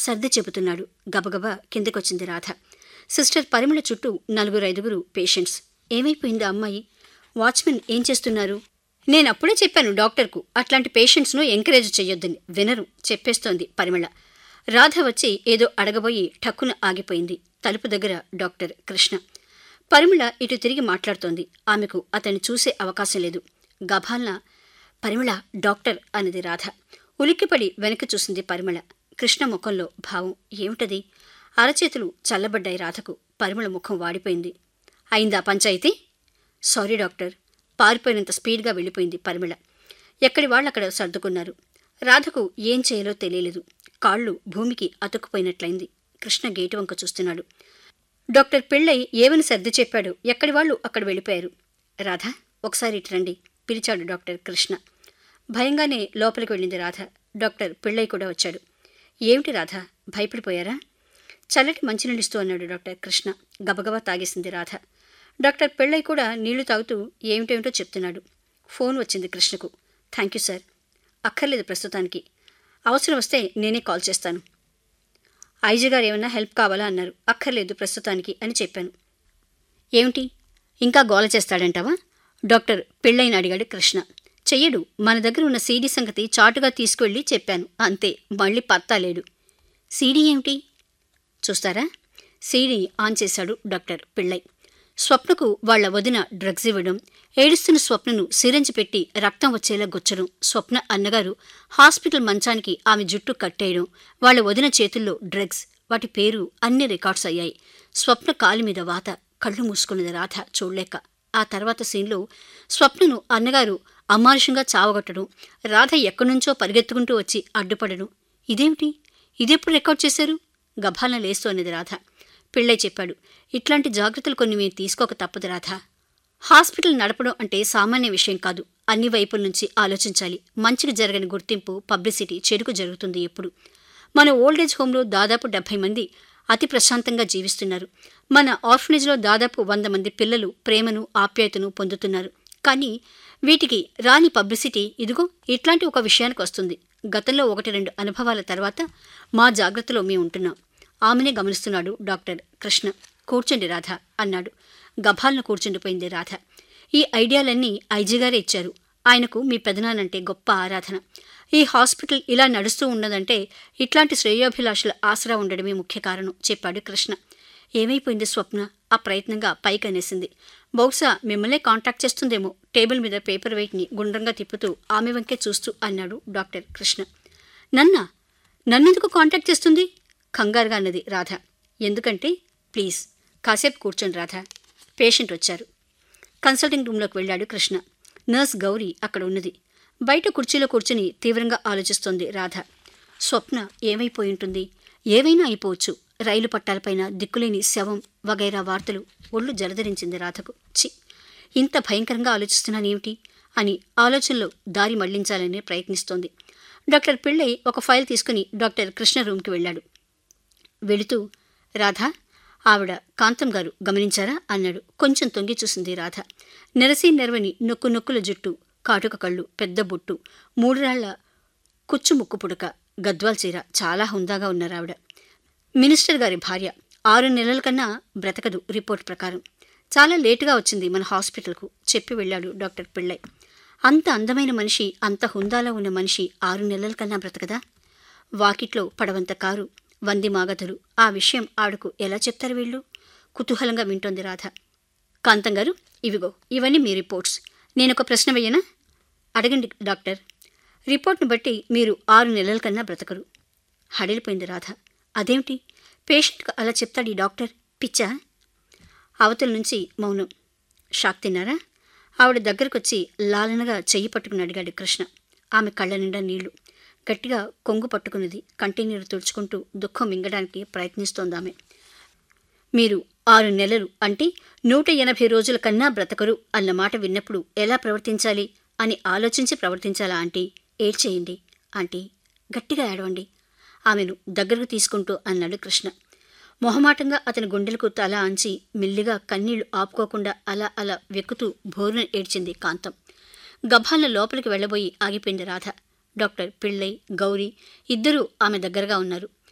సర్ది చెబుతున్నాడు గబగబా కిందకొచ్చింది రాధ సిస్టర్ పరిమళ చుట్టూ నలుగురు ఐదుగురు పేషెంట్స్ ఏమైపోయింది ఆ అమ్మాయి వాచ్మెన్ ఏం చేస్తున్నారు నేను అప్పుడే చెప్పాను డాక్టర్కు అట్లాంటి పేషెంట్స్ను ఎంకరేజ్ చెయ్యొద్దని వినరు చెప్పేస్తోంది పరిమళ రాధ వచ్చి ఏదో అడగబోయి ఠక్కున ఆగిపోయింది తలుపు దగ్గర డాక్టర్ కృష్ణ పరిమళ ఇటు తిరిగి మాట్లాడుతోంది ఆమెకు అతన్ని చూసే అవకాశం లేదు గభాల్న పరిమళ డాక్టర్ అన్నది రాధ ఉలిక్కిపడి వెనక్కి చూసింది పరిమళ కృష్ణ ముఖంలో భావం ఏమిటది అరచేతులు చల్లబడ్డాయి రాధకు పరిమళ ముఖం వాడిపోయింది అయిందా పంచాయితీ సారీ డాక్టర్ పారిపోయినంత స్పీడ్గా వెళ్ళిపోయింది పరిమళ ఎక్కడి వాళ్ళు అక్కడ సర్దుకున్నారు రాధకు ఏం చేయాలో తెలియలేదు కాళ్ళు భూమికి అతుక్కుపోయినట్లయింది కృష్ణ గేటు వంక చూస్తున్నాడు డాక్టర్ పెళ్ళై ఏమని సర్ది చెప్పాడు ఎక్కడి వాళ్ళు అక్కడ వెళ్ళిపోయారు రాధ ఒకసారి ఇటు రండి పిలిచాడు డాక్టర్ కృష్ణ భయంగానే లోపలికి వెళ్ళింది రాధ డాక్టర్ పెళ్ళై కూడా వచ్చాడు ఏమిటి రాధ భయపడిపోయారా చల్లటి మంచినీళ్ళిస్తూ అన్నాడు డాక్టర్ కృష్ణ గబగబా తాగేసింది రాధ డాక్టర్ పెళ్ళై కూడా నీళ్లు తాగుతూ ఏమిటేమిటో చెప్తున్నాడు ఫోన్ వచ్చింది కృష్ణకు థ్యాంక్ యూ సార్ అక్కర్లేదు ప్రస్తుతానికి అవసరం వస్తే నేనే కాల్ చేస్తాను ఐజీ గారు ఏమన్నా హెల్ప్ కావాలా అన్నారు అక్కర్లేదు ప్రస్తుతానికి అని చెప్పాను ఏమిటి ఇంకా గోల చేస్తాడంటావా డాక్టర్ పెళ్ళైన అడిగాడు కృష్ణ చెయ్యడు మన దగ్గర ఉన్న సీడీ సంగతి చాటుగా తీసుకువెళ్ళి చెప్పాను అంతే మళ్ళీ పత్తా లేడు సీడీ ఏమిటి చూస్తారా సీడీ ఆన్ చేశాడు డాక్టర్ పిళ్ళై స్వప్నకు వాళ్ల వదిన డ్రగ్స్ ఇవ్వడం ఏడుస్తున్న స్వప్నను సిరంజి పెట్టి రక్తం వచ్చేలా గుచ్చడం స్వప్న అన్నగారు హాస్పిటల్ మంచానికి ఆమె జుట్టు కట్టేయడం వాళ్ల వదిన చేతుల్లో డ్రగ్స్ వాటి పేరు అన్ని రికార్డ్స్ అయ్యాయి స్వప్న కాలు మీద వాత కళ్ళు మూసుకున్నది రాధ చూడలేక ఆ తర్వాత సీన్లో స్వప్నను అన్నగారు అమానుషంగా చావగొట్టడం రాధ ఎక్కడ్నుంచో పరిగెత్తుకుంటూ వచ్చి అడ్డుపడడం ఇదేమిటి ఇదెప్పుడు రికార్డ్ చేశారు గభాలన లేస్తూ అన్నది రాధ పిళ్ళై చెప్పాడు ఇట్లాంటి జాగ్రత్తలు కొన్ని మేము తీసుకోక తప్పదు రాధ హాస్పిటల్ నడపడం అంటే సామాన్య విషయం కాదు అన్ని వైపుల నుంచి ఆలోచించాలి మంచికి జరగని గుర్తింపు పబ్లిసిటీ చెడుకు జరుగుతుంది ఎప్పుడు మన ఓల్డేజ్ హోంలో దాదాపు డెబ్బై మంది అతి ప్రశాంతంగా జీవిస్తున్నారు మన ఆర్ఫనేజ్లో దాదాపు వంద మంది పిల్లలు ప్రేమను ఆప్యాయతను పొందుతున్నారు కానీ వీటికి రాని పబ్లిసిటీ ఇదిగో ఇట్లాంటి ఒక విషయానికి వస్తుంది గతంలో ఒకటి రెండు అనుభవాల తర్వాత మా జాగ్రత్తలో మేము ఉంటున్నాం ఆమెనే గమనిస్తున్నాడు డాక్టర్ కృష్ణ కూర్చోండి రాధ అన్నాడు గభాలను కూర్చుండిపోయింది రాధ ఈ ఐడియాలన్నీ ఐజీ గారే ఇచ్చారు ఆయనకు మీ పెదనానంటే గొప్ప ఆరాధన ఈ హాస్పిటల్ ఇలా నడుస్తూ ఉన్నదంటే ఇట్లాంటి శ్రేయోభిలాషుల ఆసరా ఉండడమే ముఖ్య కారణం చెప్పాడు కృష్ణ ఏమైపోయింది స్వప్న ఆ ప్రయత్నంగా పైకి అనేసింది బహుశా మిమ్మల్నే కాంటాక్ట్ చేస్తుందేమో టేబుల్ మీద పేపర్ వెయిట్ని గుండ్రంగా తిప్పుతూ ఆమె వంకే చూస్తూ అన్నాడు డాక్టర్ కృష్ణ నన్నా నన్నెందుకు కాంటాక్ట్ చేస్తుంది కంగారుగా అన్నది రాధ ఎందుకంటే ప్లీజ్ కాసేపు కూర్చోండి రాధ పేషెంట్ వచ్చారు కన్సల్టింగ్ రూమ్లోకి వెళ్ళాడు కృష్ణ నర్స్ గౌరీ అక్కడ ఉన్నది బయట కుర్చీలో కూర్చుని తీవ్రంగా ఆలోచిస్తోంది రాధ స్వప్న ఏమైపోయి ఉంటుంది ఏవైనా అయిపోవచ్చు రైలు పట్టాలపైన దిక్కులేని శవం వగైరా వార్తలు ఒళ్ళు జలధరించింది రాధకు చి ఇంత భయంకరంగా ఆలోచిస్తున్నానేమిటి అని ఆలోచనలో దారి మళ్లించాలని ప్రయత్నిస్తోంది డాక్టర్ పిళ్ళై ఒక ఫైల్ తీసుకుని డాక్టర్ కృష్ణ రూమ్కి వెళ్ళాడు వెళుతూ రాధా ఆవిడ కాంతం గారు గమనించారా అన్నాడు కొంచెం తొంగి చూసింది రాధ నెరసి నెరవని నొక్కు నొక్కుల జుట్టు కాటుక కళ్ళు పెద్ద బొట్టు మూడు రాళ్ల కుచ్చు ముక్కు పుడక గద్వాల్ చీర చాలా హుందాగా ఉన్నారు ఆవిడ మినిస్టర్ గారి భార్య ఆరు నెలల కన్నా బ్రతకదు రిపోర్ట్ ప్రకారం చాలా లేటుగా వచ్చింది మన హాస్పిటల్కు చెప్పి వెళ్ళాడు డాక్టర్ పిళ్ళై అంత అందమైన మనిషి అంత హుందాలో ఉన్న మనిషి ఆరు నెలల కన్నా బ్రతకదా వాకిట్లో పడవంత కారు వంది మాగధులు ఆ విషయం ఆవిడకు ఎలా చెప్తారు వీళ్ళు కుతూహలంగా వింటోంది రాధ కాంతం గారు ఇవిగో ఇవన్నీ మీ రిపోర్ట్స్ నేనొక ప్రశ్న వెయ్యనా అడగండి డాక్టర్ రిపోర్ట్ను బట్టి మీరు ఆరు నెలల కన్నా బ్రతకరు హడిలిపోయింది రాధ అదేమిటి పేషెంట్కు అలా చెప్తాడు ఈ డాక్టర్ పిచ్చా అవతల నుంచి మౌనం షాక్ తిన్నారా ఆవిడ దగ్గరకొచ్చి లాలనగా చెయ్యి పట్టుకుని అడిగాడు కృష్ణ ఆమె కళ్ళ నిండా నీళ్లు గట్టిగా కొంగు పట్టుకున్నది కంటినీరు తుడుచుకుంటూ దుఃఖం మింగడానికి ప్రయత్నిస్తోంది ఆమె మీరు ఆరు నెలలు అంటే నూట ఎనభై రోజుల కన్నా బ్రతకరు అన్న మాట విన్నప్పుడు ఎలా ప్రవర్తించాలి అని ఆలోచించి ప్రవర్తించాలా ఆంటీ ఏడ్చేయండి ఆంటీ గట్టిగా ఏడవండి ఆమెను దగ్గరకు తీసుకుంటూ అన్నాడు కృష్ణ మొహమాటంగా అతని గుండెలకు తల ఆంచి మెల్లిగా కన్నీళ్లు ఆపుకోకుండా అలా అలా వెక్కుతూ భోరున ఏడ్చింది కాంతం గభాల లోపలికి వెళ్ళబోయి ఆగిపోయింది రాధ డాక్టర్ పిళ్ళై గౌరీ ఇద్దరూ ఆమె దగ్గరగా ఉన్నారు